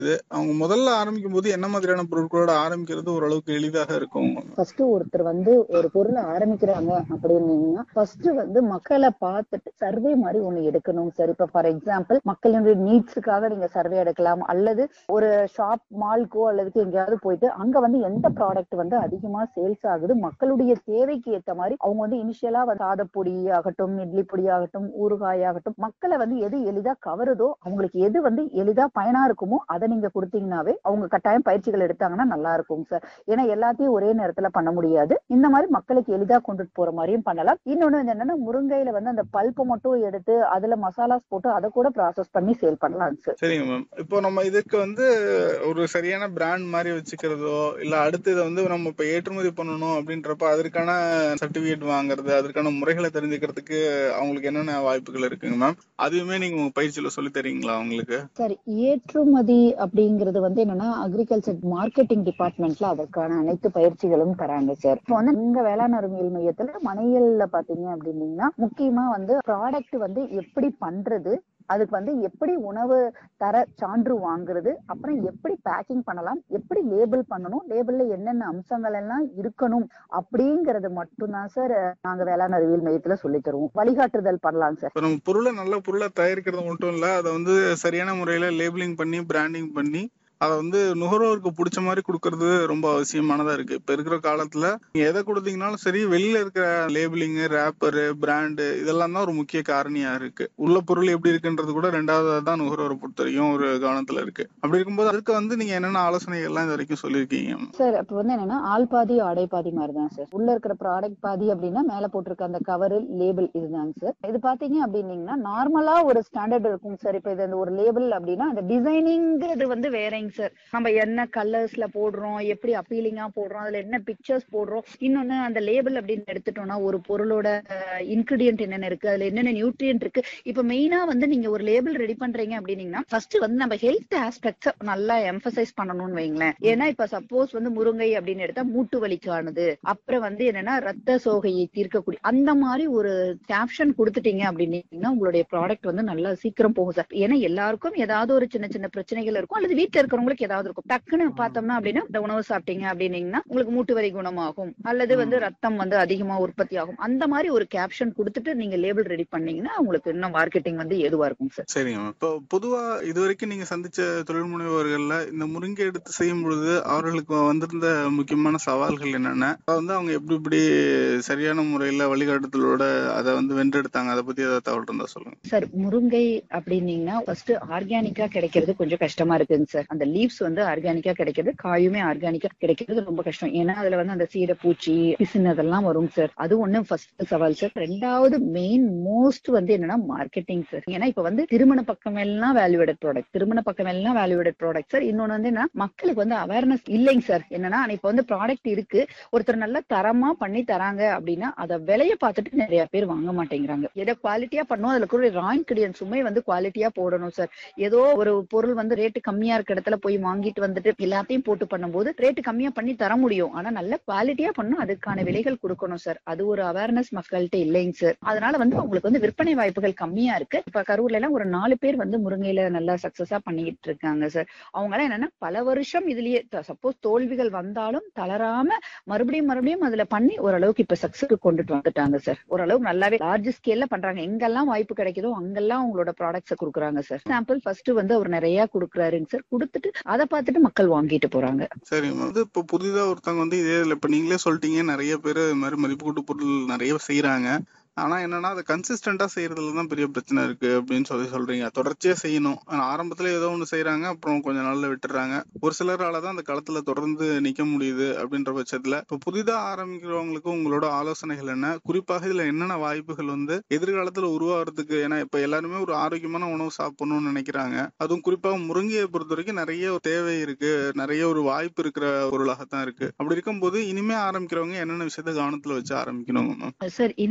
அவங்க முதல்ல ஆரம்பிக்கும் போது என்ன மாதிரியான பொருட்களோட ஆரம்பிக்கிறது ஓரளவுக்கு எளிதாக இருக்கும் ஃபர்ஸ்ட் ஒருத்தர் வந்து ஒரு பொருளை ஆரம்பிக்கிறாங்க அப்படின்னீங்கன்னா ஃபர்ஸ்ட் வந்து மக்களை பார்த்துட்டு சர்வே மாதிரி ஒண்ணு எடுக்கணும் சார் இப்ப ஃபார் எக்ஸாம்பிள் மக்களுடைய நீட்ஸுக்காக நீங்க சர்வே எடுக்கலாம் அல்லது ஒரு ஷாப் மால்க்கோ அல்லது எங்கேயாவது போயிட்டு அங்க வந்து எந்த ப்ராடக்ட் வந்து அதிகமா சேல்ஸ் ஆகுது மக்களுடைய தேவைக்கு ஏத்த மாதிரி அவங்க வந்து இனிஷியலா வந்து சாதப்பொடி ஆகட்டும் இட்லி பொடி ஆகட்டும் ஊறுகாய் ஆகட்டும் மக்களை வந்து எது எளிதா கவருதோ அவங்களுக்கு எது வந்து எளிதா பயனா இருக்குமோ அதை நீங்க கொடுத்தீங்கன்னாவே அவங்க கட்டாயம் பயிற்சிகள் எடுத்தாங்கன்னா நல்லா இருக்கும் சார் ஏன்னா எல்லாத்தையும் ஒரே நேரத்துல பண்ண முடியாது இந்த மாதிரி மக்களுக்கு எளிதா கொண்டுட்டு போற மாதிரியும் பண்ணலாம் இன்னொன்னு வந்து என்னன்னா முருங்கையில வந்து அந்த பல்ப்பை மட்டும் எடுத்து அதுல மசாலாஸ் போட்டு அதை கூட ப்ராசஸ் பண்ணி சேல் பண்ணலாம் சார் சரிங்க மேம் இப்போ நம்ம இதுக்கு வந்து ஒரு சரியான பிராண்ட் மாதிரி வச்சுக்கிறதோ இல்ல அடுத்து இதை வந்து நம்ம இப்ப ஏற்றுமதி பண்ணணும் அப்படின்றப்ப அதற்கான சர்டிபிகேட் வாங்குறது அதற்கான முறைகளை தெரிஞ்சுக்கிறதுக்கு அவங்களுக்கு என்னென்ன வாய்ப்புகள் இருக்குங்க மேம் அதுவுமே நீங்க உங்க பயிற்சியில சொல்லி தரீங்களா அவங்களுக்கு சரி ஏற்றுமதி அப்படிங்கிறது வந்து என்னன்னா அக்ரிகல்ச்சர் மார்க்கெட்டிங் டிபார்ட்மெண்ட்ல அதற்கான அனைத்து பயிற்சிகளும் தராங்க சார் இப்போ வந்து இங்க வேளாண் அறிவியல் மையத்துல மனையல்ல பாத்தீங்க அப்படின்னீங்கன்னா முக்கியமா வந்து ப்ராடக்ட் வந்து எப்படி பண்றது அதுக்கு வந்து எப்படி உணவு தர சான்று வாங்குறது அப்புறம் எப்படி பேக்கிங் பண்ணலாம் எப்படி லேபிள் பண்ணணும் லேபிள்ல என்னென்ன அம்சங்கள் எல்லாம் இருக்கணும் அப்படிங்கறது மட்டும்தான் சார் நாங்க வேளாண் அறிவியல் மையத்துல சொல்லி தருவோம் வழிகாட்டுதல் பண்ணலாம் சார் இப்போ நம்ம பொருளை நல்ல பொருளை தயாரிக்கிறது மட்டும் இல்ல அதை வந்து சரியான முறையில லேபிளிங் பண்ணி பிராண்டிங் பண்ணி அதை வந்து நுகர்வோருக்கு பிடிச்ச மாதிரி கொடுக்கறது ரொம்ப அவசியமானதா இருக்கு இப்ப இருக்கிற காலத்துல நீங்க எதை கொடுத்தீங்கனாலும் சரி வெளியில இருக்கிற லேபிளிங் ரேப்பரு பிராண்டு இதெல்லாம் தான் ஒரு முக்கிய காரணியா இருக்கு உள்ள பொருள் எப்படி இருக்குன்றது கூட ரெண்டாவது தான் நுகர்வோரை பொறுத்த வரைக்கும் ஒரு கவனத்துல இருக்கு அப்படி இருக்கும்போது அதுக்கு வந்து நீங்க என்னென்ன ஆலோசனைகள் எல்லாம் இது வரைக்கும் சொல்லியிருக்கீங்க சார் அப்ப வந்து என்னன்னா ஆள் பாதி ஆடை பாதி மாதிரி தான் சார் உள்ள இருக்கிற ப்ராடக்ட் பாதி அப்படின்னா மேல போட்டிருக்க அந்த கவர் லேபிள் இதுதாங்க சார் இது பாத்தீங்க அப்படின்னீங்கன்னா நார்மலா ஒரு ஸ்டாண்டர்ட் இருக்கும் சார் இப்ப இது அந்த ஒரு லேபிள் அப்படின்னா அந்த டிசைனிங்கிறது வந்து வேறங்க சார் நம்ம என்ன கலர்ஸ்ல போடுறோம் எப்படி அப்பீலிங்கா போடுறோம் அதுல என்ன பிக்சர்ஸ் போடுறோம் இன்னொன்னு அந்த லேபிள் அப்படின்னு எடுத்துட்டோம்னா ஒரு பொருளோட இன்கிரிடியன்ட் என்னென்ன இருக்கு அதுல என்னென்ன நியூட்ரியன்ட் இருக்கு இப்ப மெயினா வந்து நீங்க ஒரு லேபிள் ரெடி பண்றீங்க அப்படின்னீங்கன்னா ஃபர்ஸ்ட் வந்து நம்ம ஹெல்த் ஆஸ்பெக்ட்ஸ் நல்லா எம்பசைஸ் பண்ணணும்னு வைங்களேன் ஏன்னா இப்ப சப்போஸ் வந்து முருங்கை அப்படின்னு எடுத்தா மூட்டு வலிக்கானது அப்புறம் வந்து என்னன்னா ரத்த சோகையை தீர்க்கக்கூடிய அந்த மாதிரி ஒரு கேப்ஷன் கொடுத்துட்டீங்க அப்படின்னீங்கன்னா உங்களுடைய ப்ராடக்ட் வந்து நல்லா சீக்கிரம் போகும் சார் ஏன்னா எல்லாருக்கும் ஏதாவது ஒரு சின்ன சின்ன பிரச்சனைகள் இருக்கும் அல்லது வீட்டுல இருக்கிறவங்களுக்கு ஏதாவது இருக்கும் டக்குன்னு பார்த்தோம்னா அப்படின்னா இந்த உணவு சாப்பிட்டீங்க அப்படின்னீங்கன்னா உங்களுக்கு மூட்டு வலி குணமாகும் அல்லது வந்து ரத்தம் வந்து அதிகமா உற்பத்தி ஆகும் அந்த மாதிரி ஒரு கேப்ஷன் கொடுத்துட்டு நீங்க லேபிள் ரெடி பண்ணீங்கன்னா உங்களுக்கு இன்னும் மார்க்கெட்டிங் வந்து எதுவா இருக்கும் சார் சரிங்க இப்போ பொதுவா இது வரைக்கும் நீங்க சந்திச்ச தொழில் முனைவோர்கள்ல இந்த முருங்கை எடுத்து செய்யும் பொழுது அவர்களுக்கு வந்திருந்த முக்கியமான சவால்கள் என்னென்ன அதை வந்து அவங்க எப்படி இப்படி சரியான முறையில வழிகாட்டுதலோட அதை வந்து வென்றெடுத்தாங்க அதை பத்தி ஏதாவது தகவல் இருந்தா சொல்லுங்க சார் முருங்கை அப்படின்னீங்கன்னா ஃபர்ஸ்ட் ஆர்கானிக்கா கிடைக்கிறது கொஞ்சம் கஷ்டமா இருக்குங்க சார் அந்த லீவ்ஸ் வந்து ஆர்கானிக்கா கிடைக்கிறது காயுமே ஆர்கானிக்கா கிடைக்கிறது ரொம்ப கஷ்டம் ஏன்னா அதுல வந்து அந்த சீடை பூச்சி பிசின் அதெல்லாம் வரும் சார் அது ஒண்ணு ஃபர்ஸ்ட் சவால் சார் ரெண்டாவது மெயின் மோஸ்ட் வந்து என்னன்னா மார்க்கெட்டிங் சார் ஏன்னா இப்ப வந்து திருமண பக்கம் எல்லாம் வேல்யூடட் ப்ராடக்ட் திருமண பக்கம் எல்லாம் வேல்யூடட் ப்ராடக்ட் சார் இன்னொன்னு வந்து என்ன மக்களுக்கு வந்து அவேர்னஸ் இல்லைங்க சார் என்னன்னா இப்ப வந்து ப்ராடக்ட் இருக்கு ஒருத்தர் நல்ல தரமா பண்ணி தராங்க அப்படின்னா அத விலைய பார்த்துட்டு நிறைய பேர் வாங்க மாட்டேங்கிறாங்க எதை குவாலிட்டியா பண்ணும் அதுல கூட ரா இன்கிரியன்ஸுமே வந்து குவாலிட்டியா போடணும் சார் ஏதோ ஒரு பொருள் வந்து ரேட்டு கம்மியா இருக்க இடத்துல போய் வாங்கிட்டு வந்துட்டு எல்லாத்தையும் போட்டு பண்ணும்போது ரேட்டு கம்மியா பண்ணி தர முடியும் ஆனா நல்ல குவாலிட்டியா பண்ணும் அதுக்கான விலைகள் கொடுக்கணும் சார் அது ஒரு அவேர்னஸ் மக்கள்கிட்ட இல்லைங்க சார் அதனால வந்து உங்களுக்கு வந்து விற்பனை வாய்ப்புகள் கம்மியா இருக்கு இப்ப கரூர்ல எல்லாம் ஒரு நாலு பேர் வந்து முருங்கையில நல்லா சக்சஸா பண்ணிட்டு இருக்காங்க சார் அவங்க எல்லாம் என்னன்னா பல வருஷம் இதுலயே சப்போஸ் தோல்விகள் வந்தாலும் தளராம மறுபடியும் மறுபடியும் அதுல பண்ணி ஓரளவுக்கு இப்ப சக்சஸ்க்கு கொண்டுட்டு வந்துட்டாங்க சார் ஓரளவுக்கு நல்லாவே லார்ஜ் ஸ்கேல்ல பண்றாங்க எங்கெல்லாம் வாய்ப்பு கிடைக்குதோ அங்கெல்லாம் உங்களோட ப்ராடக்ட்ஸை கொடுக்குறாங்க சார் சாம்பிள் ஃபர்ஸ்ட் வந்து அவர் நிறைய கொடுக்குறாருங்க சார் கொடுத்துட்டு அதை பார்த்துட்டு மக்கள் வாங்கிட்டு போறாங்க சரி வந்து இப்போ புதிதா ஒருத்தவங்க வந்து இதே இப்ப நீங்களே சொல்லிட்டீங்க நிறைய பேர் இது மாதிரி மதிப்பு கூட்டு பொருள் நிறைய செய்யறாங்க ஆனா என்னன்னா அதை கன்சிஸ்டன்டா செய்யறதுல தான் பெரிய பிரச்சனை இருக்கு அப்படின்னு சொல்லி சொல்றீங்க தொடர்ச்சியா செய்யணும் ஆனா ஆரம்பத்துல ஏதோ ஒண்ணு செய்யறாங்க அப்புறம் கொஞ்ச நாள்ல விட்டுறாங்க ஒரு சிலரால தான் அந்த களத்துல தொடர்ந்து நிக்க முடியுது அப்படின்ற பட்சத்துல இப்ப புதிதா ஆரம்பிக்கிறவங்களுக்கு உங்களோட ஆலோசனைகள் என்ன குறிப்பாக இதுல என்னென்ன வாய்ப்புகள் வந்து எதிர்காலத்துல உருவாகிறதுக்கு ஏன்னா இப்ப எல்லாருமே ஒரு ஆரோக்கியமான உணவு சாப்பிடணும்னு நினைக்கிறாங்க அதுவும் குறிப்பாக முருங்கையை பொறுத்த வரைக்கும் நிறைய ஒரு தேவை இருக்கு நிறைய ஒரு வாய்ப்பு இருக்கிற பொருளாகத்தான் இருக்கு அப்படி இருக்கும்போது இனிமே ஆரம்பிக்கிறவங்க என்னென்ன விஷயத்த கவனத்துல வச்சு ஆரம்பிக்கணும் சார் இனிமேட்டு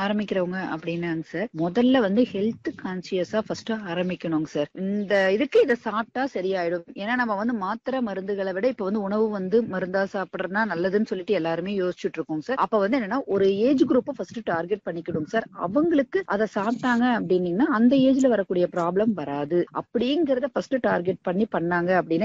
ஆரம்பிக்கிறவங்க அப்படின்னாங்க சார் முதல்ல வந்து ஹெல்த் கான்சியஸா ஃபர்ஸ்ட் ஆரம்பிக்கணுங்க சார் இந்த இதுக்கு இதை சாப்பிட்டா சரியாயிடும் ஏன்னா நம்ம வந்து மாத்திரை மருந்துகளை விட இப்ப வந்து உணவு வந்து மருந்தா சாப்பிடுறதுனா நல்லதுன்னு சொல்லிட்டு எல்லாருமே யோசிச்சுட்டு இருக்கோம் சார் அப்ப வந்து என்னன்னா ஒரு ஏஜ் குரூப்பை ஃபர்ஸ்ட் டார்கெட் பண்ணிக்கிடும் சார் அவங்களுக்கு அதை சாப்பிட்டாங்க அப்படின்னீங்கன்னா அந்த ஏஜ்ல வரக்கூடிய ப்ராப்ளம் வராது அப்படிங்கறத ஃபர்ஸ்ட் டார்கெட் பண்ணி பண்ணாங்க அப்படின்னா